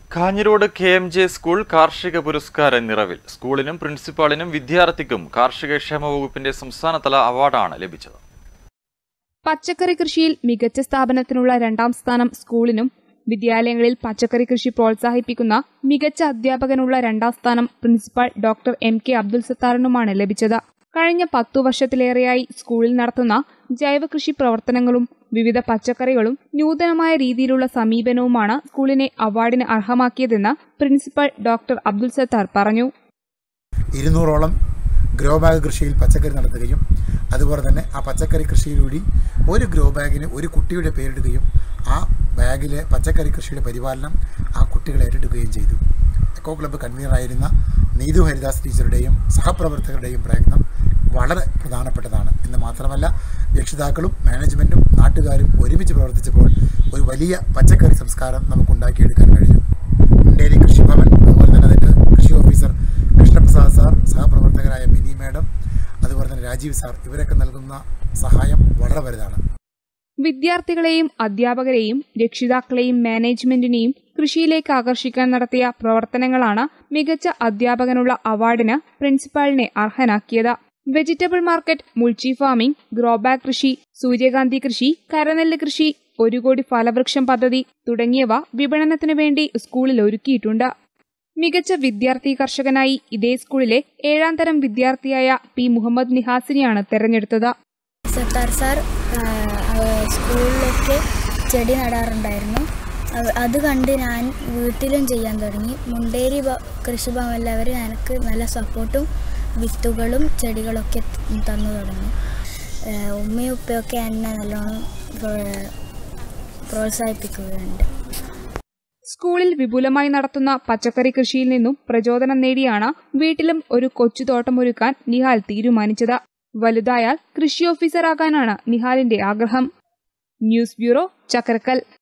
Kanhirode K M J school കാർഷിക പുരസ്കാര നിറവിൽ സ്കൂളിനും പ്രിൻസിപ്പാളിനും വിദ്യാർത്ഥിക്കും കാർഷിക ക്ഷേമ വകുപ്പിന്റെ സംസ്ഥാനതല അവാർഡാണ് ലഭിച്ചത് പച്ചക്കറി കൃഷിയിൽ മികച്ച സ്ഥാപനത്തിനുള്ള രണ്ടാം സ്ഥാനം സ്കൂളിനും വിദ്യാലയങ്ങളിൽ പച്ചക്കറി കൃഷി പ്രോത്സാഹിപ്പിക്കുന്ന മികച്ച അധ്യാപകനുള്ള രണ്ടാം സ്ഥാനം principal doctor M K Abdul സത്താറിനുമാണ് ലഭിച്ചത് കഴിഞ്ഞ പത്തു വർഷത്തിലേറെയായി സ്കൂളിൽ നടത്തുന്ന ജൈവ കൃഷി പ്രവർത്തനങ്ങളും വിവിധ പച്ചക്കറികളും നൂതനമായ രീതിയിലുള്ള സമീപനവുമാണ് സ്കൂളിനെ അവാർഡിന് അർഹമാക്കിയതെന്ന് പ്രിൻസിപ്പൽ ഡോക്ടർ അബ്ദുൽ സത്താർ പറഞ്ഞു ഇരുന്നൂറോളം ഗ്രോ ബാഗ് കൃഷിയിൽ പച്ചക്കറി നടത്തുകയും അതുപോലെ തന്നെ ആ പച്ചക്കറി കൃഷിയിലൂടെ ഒരു ഗ്രോ ബാഗിന് ഒരു കുട്ടിയുടെ പേരിടുകയും ആ ബാഗിലെ പച്ചക്കറി കൃഷിയുടെ പരിപാലനം ആ കുട്ടികൾ ഏറ്റെടുക്കുകയും ചെയ്തു എക്കോ ക്ലബ്ബ് കൺവീനറായിരുന്ന നീതു ഹരിദാസ് ടീച്ചറുടെയും സഹപ്രവർത്തകരുടെയും പ്രയത്നം വളരെ പ്രധാനപ്പെട്ടതാണ് എന്ന് മാത്രമല്ല രക്ഷിതാക്കളും മാനേജ്മെൻറ്റും നാട്ടുകാരും ഒരുമിച്ച് പ്രവർത്തിച്ചപ്പോൾ ഒരു വലിയ പച്ചക്കറി സംസ്കാരം നമുക്ക് ഉണ്ടാക്കിയെടുക്കാൻ കഴിഞ്ഞു മുണ്ടേരി കൃഷിഭവൻ അതുപോലെ തന്നെ അതിൻ്റെ കൃഷി ഓഫീസർ കൃഷ്ണപ്രസാദ് സാർ സഹപ്രവർത്തകരായ മിനി മാഡം അതുപോലെ തന്നെ രാജീവ് സാർ ഇവരൊക്കെ നൽകുന്ന സഹായം വളരെ വലുതാണ് വിദ്യാർത്ഥികളെയും അധ്യാപകരെയും രക്ഷിതാക്കളെയും മാനേജ്മെന്റിനെയും കൃഷിയിലേക്ക് ആകർഷിക്കാൻ നടത്തിയ പ്രവർത്തനങ്ങളാണ് മികച്ച അധ്യാപകനുള്ള അവാർഡിന് പ്രിൻസിപ്പാളിനെ അർഹനാക്കിയത് vegetable market mulching farming growbag കൃഷി സൂര്യകാന്തി കൃഷി കരനെല്ല് കൃഷി ഒരു കോടി ഫലവൃക്ഷം പദ്ധതി തുടങ്ങിയവ വിപണനത്തിനു വേണ്ടി സ്കൂളിൽ ഒരുക്കിയിട്ടുണ്ട് മികച്ച വിദ്യാർത്ഥി കർഷകനായി ഇതേ സ്കൂളിലെ ഏഴാം തരം വിദ്യാർത്ഥിയായ പി മുഹമ്മദ് നിഹാസിനെയാണ് തെരഞ്ഞെടുത്തത് സത്താർ സാർ ആ, ആ, സ്കൂളിലൊക്കെ ചെടി നടാറുണ്ടായിരുന്നു അവ- അത് കണ്ട് ഞാൻ വീട്ടിലും ചെയ്യാൻ തുടങ്ങി മുണ്ടേരി ഭ- കൃഷിഭവനിൽ അവർ എനിക്ക് നല്ല സപ്പോർട്ടും വിത്തുകളും ചെടികളൊക്കെ ത- തന്നു തുടങ്ങി ആ, ഉമ്മയും ഉപ്പയൊക്കെ എന്നെ നല്ലോണം പ്രോ- പ്രോത്സാഹിപ്പിക്കുകയുണ്ട് സ്കൂളിൽ വിപുലമായി നടത്തുന്ന പച്ചക്കറി കൃഷിയിൽ നിന്നും പ്രചോദനം നേടിയാണ് വീട്ടിലും ഒരു കൊച്ചുതോട്ടം ഒരുക്കാൻ നിഹാൽ തീരുമാനിച്ചത് വലുതായാൽ കൃഷി ഓഫീസറാകാനാണ് നിഹാലിന്റെ ആഗ്രഹം ന്യൂസ് ബ്യൂറോ ചക്കരക്കൽ